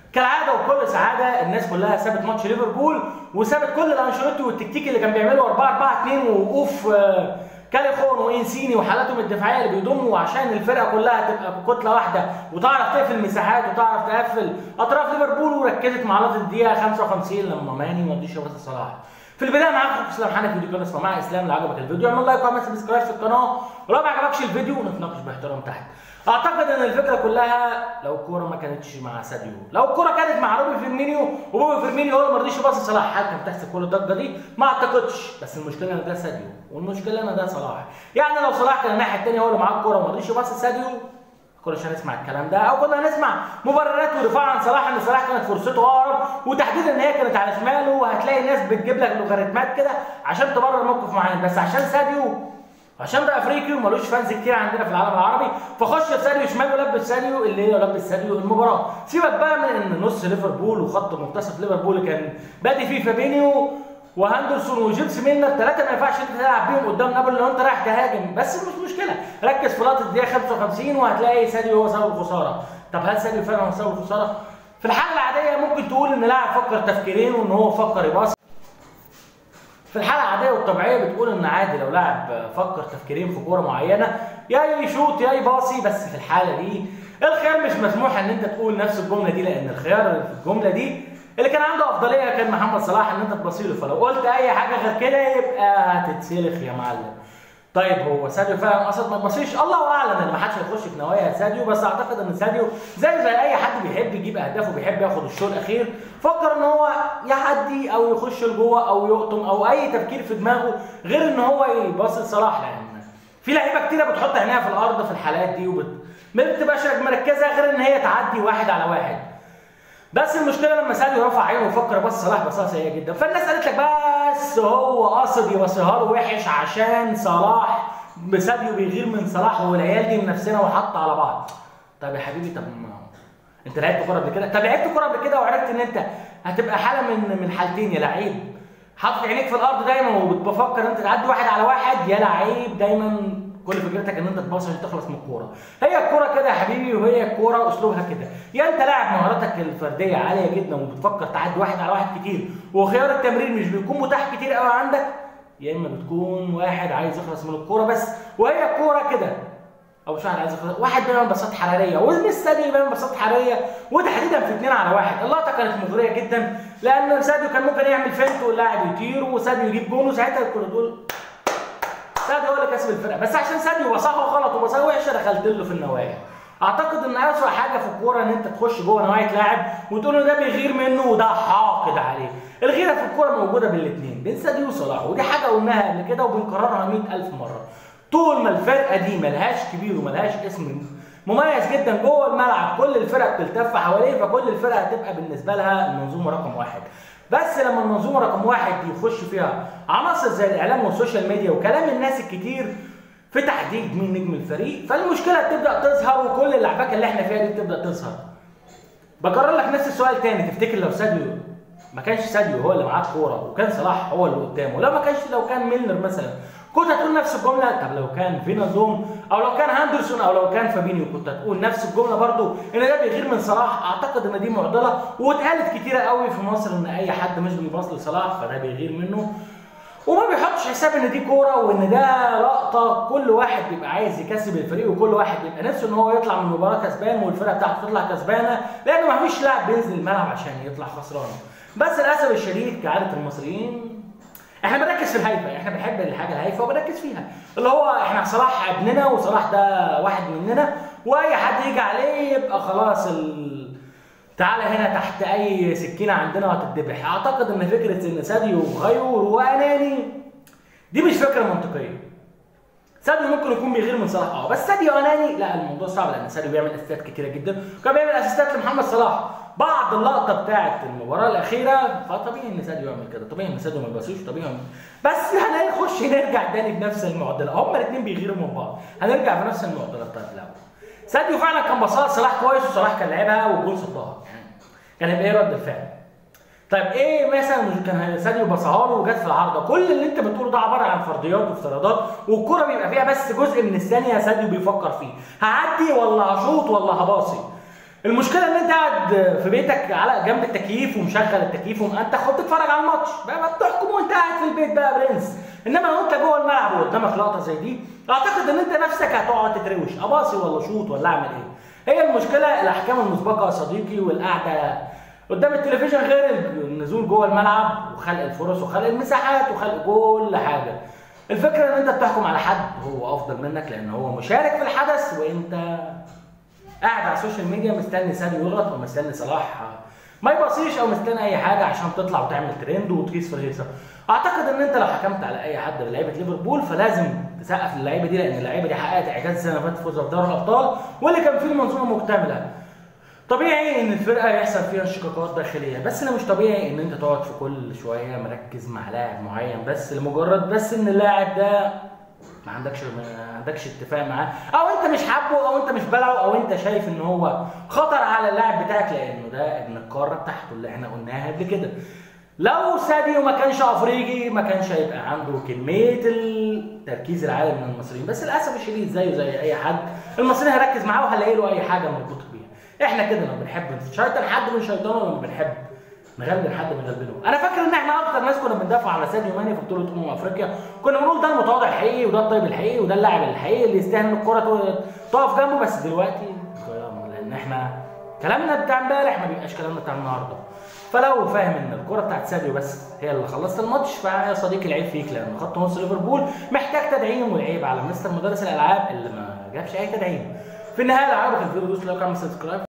كالعاده وبكل سعاده الناس كلها سابت ماتش ليفربول وسابت كل الانشيلوتي والتكتيك اللي كان بيعمله 4 4 2 ووقوف آه، كاليخون وانسيني وحالاتهم الدفاعيه اللي بيضموا عشان الفرقه كلها تبقى كتله واحده وتعرف تقفل مساحات وتعرف تقفل اطراف ليفربول وركزت مع لحظه الدقيقه 55 لما ماني ما رضيش يباصي صلاح في البدايه معاكم اخوكم اسلام حنفي فيديو قناه اسمه مع اسلام لو عجبك الفيديو اعمل لايك وعمل سبسكرايب في القناه ولو ما عجبكش الفيديو نتناقش باحترام تحت اعتقد ان الفكره كلها لو الكوره ما كانتش مع ساديو لو الكوره كانت مع روبي فيرمينيو وروبي فيرمينيو هو اللي ما رضيش يباصي صلاح هل كانت تحصل كل الضجه دي ما اعتقدش بس المشكله ان ده ساديو والمشكله ان ده صلاح يعني لو صلاح كان الناحيه الثانيه هو اللي معاه الكوره وما رضيش يباصي ساديو كناش هنسمع الكلام ده او كنا هنسمع مبررات ودفاع عن صلاح ان صلاح كانت فرصته اقرب وتحديدا ان هي كانت على شماله وهتلاقي ناس بتجيب لك لوغاريتمات كده عشان تبرر موقف معين بس عشان ساديو عشان ده افريقي وملوش فانز كتير عندنا في العالم العربي فخش في ساديو شمال ولبس ساديو اللي هي لبس ساديو المباراه سيبك بقى من ان نص ليفربول وخط منتصف ليفربول اللي كان بادي فيه فابينيو وهاندرسون وجيمس ميلنر ثلاثه ما ينفعش انت تلعب بيهم قدام نابولي لو انت رايح تهاجم بس مش مشكله ركز في لقطه الدقيقه 55 وهتلاقي ساديو هو سبب الخساره طب هل ساديو فعلا هو سبب الخساره؟ في الحاله العاديه ممكن تقول ان لاعب فكر تفكيرين وان هو فكر يباص في الحاله العاديه والطبيعيه بتقول ان عادي لو لاعب فكر تفكيرين في كوره معينه يا يشوط يا يباصي بس في الحاله دي الخيار مش مسموح ان انت تقول نفس الجمله دي لان الخيار اللي في الجمله دي اللي كان عنده افضليه كان محمد صلاح ان انت تبصي له فلو قلت اي حاجه غير كده يبقى هتتسلخ يا معلم طيب هو ساديو فعلا قصد ما تبصيش الله اعلم ان ما حدش هيخش في نوايا ساديو بس اعتقد ان ساديو زي زي اي حد بيحب يجيب اهداف وبيحب ياخد الشوط الاخير فكر ان هو يعدي او يخش لجوه او يقطم او اي تفكير في دماغه غير ان هو يباصي لصلاح لان في لعيبه كتيره بتحط عينيها في الارض في الحالات دي وبت ما بتبقاش مركزه غير ان هي تعدي واحد على واحد بس المشكله لما ساديو رفع عينه وفكر بص صلاح بصها سيئه جدا فالناس قالت لك بس هو قاصد يبصيها له وحش عشان صلاح ساديو بيغير من صلاح والعيال دي من نفسنا وحط على بعض طب يا حبيبي طب ما انت لعبت كوره قبل كده طب لعبت كوره قبل كده وعرفت ان انت هتبقى حاله من من حالتين يا لعيب حاطط عينيك في الارض دايما وبتفكر انت تعدي واحد على واحد يا لعيب دايما كل فكرتك ان انت تباص عشان تخلص من الكوره هي الكوره كده يا حبيبي وهي الكوره اسلوبها كده يا انت لاعب مهاراتك الفرديه عاليه جدا وبتفكر تعدي واحد على واحد كتير وخيار التمرير مش بيكون متاح كتير قوي عندك يا اما بتكون واحد عايز يخلص من الكوره بس وهي الكوره كده او مش واحد عايز يخلص واحد بيعمل بساط حراريه وزن ساديو بيعمل بساط حراريه وتحديدا في اثنين على واحد اللقطه كانت مغريه جدا لان ساديو كان ممكن يعمل فينت واللاعب يطير وساديو يجيب جون وساعتها كنا دول ساديو هو اللي كسب الفرقه بس عشان ساديو بصاها غلط وبصاها وحشه دخلت له في النوايا اعتقد ان اسوء حاجه في الكوره ان انت تخش جوه نوايا لاعب وتقول له ده بيغير منه وده حاقد عليه الغيره في الكوره موجوده بالاثنين بين ساديو وصلاح ودي حاجه قلناها قبل كده وبنكررها 100000 مره طول ما الفرقه دي ملهاش كبير وملهاش اسم مميز جدا جوه الملعب كل الفرق بتلتف حواليه فكل الفرق هتبقى بالنسبه لها المنظومه رقم واحد بس لما المنظومه رقم واحد دي يخش فيها عناصر زي الاعلام والسوشيال ميديا وكلام الناس الكتير في تحديد مين نجم الفريق فالمشكله بتبدا تظهر وكل اللعبكه اللي احنا فيها دي بتبدا تظهر بكرر لك نفس السؤال تاني تفتكر لو ساديو ما كانش ساديو هو اللي معاه الكوره وكان صلاح هو اللي قدامه لو ما كانش لو كان ميلنر مثلا كنت هتقول نفس الجمله طب لو كان فينازوم او لو كان هاندرسون او لو كان فابينيو كنت هتقول نفس الجمله برضو ان ده بيغير من صلاح اعتقد ان دي معضله واتقالت كتيره قوي في مصر ان اي حد مش بيباص لصلاح فده بيغير منه وما بيحطش حساب ان دي كوره وان ده لقطه كل واحد بيبقى عايز يكسب الفريق وكل واحد بيبقى نفسه ان هو يطلع من المباراه كسبان والفرقه بتاعته تطلع كسبانه لان ما فيش لاعب بينزل الملعب عشان يطلع خسران بس للاسف الشديد كعاده المصريين احنا بنركز في الهايفه احنا بنحب الحاجه الهايفه وبنركز فيها اللي هو احنا صلاح ابننا وصلاح ده واحد مننا واي حد يجي عليه يبقى خلاص ال... تعالى هنا تحت اي سكينه عندنا وهتتذبح اعتقد ان فكره ان ساديو غيور واناني دي مش فكره منطقيه ساديو ممكن يكون بيغير من صلاح اه بس ساديو اناني لا الموضوع صعب لان ساديو بيعمل اسيستات كتيره جدا وكان بيعمل اسيستات لمحمد صلاح بعد اللقطه بتاعه المباراه الاخيره فطبيعي ان ساديو يعمل كده طبيعي ان ساديو ما يبصيش طبيعي بس هنخش نرجع تاني بنفس المعضله هما الاثنين بيغيروا من بعض هنرجع بنفس المعضله بتاعت الاول ساديو فعلا كان بصها صلاح كويس وصلاح كان لعبها والجول صدها يعني كان هيبقى ايه رد الفعل طيب ايه مثلا كان ساديو بصها له وجت في العارضه كل اللي انت بتقوله ده عباره عن فرضيات وافتراضات والكره بيبقى فيها بس جزء من الثانيه ساديو بيفكر فيه هعدي ولا هشوط ولا هباصي المشكله ان انت قاعد في بيتك على جنب التكييف ومشغل التكييف وانت خد تتفرج على الماتش بقى بتحكم وانت قاعد في البيت بقى يا برنس انما لو انت جوه الملعب وقدامك لقطه زي دي اعتقد ان انت نفسك هتقعد تتروش اباصي ولا شوط ولا اعمل ايه هي المشكله الاحكام المسبقه يا صديقي والقعده قدام التلفزيون غير النزول جوه الملعب وخلق الفرص وخلق المساحات وخلق كل حاجه الفكره ان انت بتحكم على حد هو افضل منك لان هو مشارك في الحدث وانت قاعد على السوشيال ميديا مستني سامي يغلط او مستني صلاح ما يبصيش او مستني اي حاجه عشان تطلع وتعمل ترند وتقيس في الهيصه اعتقد ان انت لو حكمت على اي حد من لعيبه ليفربول فلازم تسقف للعيبه دي لان اللعيبه دي حققت اعجاز السنه اللي فاتت فوزها في دوري الابطال واللي كان فيه المنظومه مكتمله طبيعي ان الفرقه يحصل فيها انشقاقات داخليه بس انا مش طبيعي ان انت تقعد في كل شويه مركز مع لاعب معين بس لمجرد بس ان اللاعب ده ما عندكش ما عندكش اتفاق معاه او انت مش حابه او انت مش بلعه او انت شايف ان هو خطر على اللاعب بتاعك لانه ده ابن القاره بتاعته اللي احنا قلناها قبل كده لو ساديو ما كانش افريقي ما كانش هيبقى عنده كميه التركيز العالي من المصريين بس للاسف الشديد زيه زي اي حد المصريين هيركز معاه وهنلاقي له اي حاجه مربوط بيها احنا كده لما بنحب نشيطن حد من شيطانه لما بنحب نغلبن حد بنغلبنه انا فاكر ان احنا اكتر ناس كنا بندافع على ساديو ماني في بطوله امم افريقيا كنا بنقول ده المتواضع الحقيقي وده الطيب الحقيقي وده اللاعب الحقيقي اللي يستاهل ان الكره تقف جنبه بس دلوقتي اتغيرنا لان احنا كلامنا بتاع امبارح ما بيبقاش كلامنا بتاع النهارده فلو فاهم ان الكره بتاعت ساديو بس هي اللي خلصت الماتش فيا صديقي العيب فيك لان خط نص ليفربول محتاج تدعيم والعيب على مستر مدرس الالعاب اللي ما جابش اي تدعيم في النهايه لو عجبك الفيديو دوس لايك واعمل سبسكرايب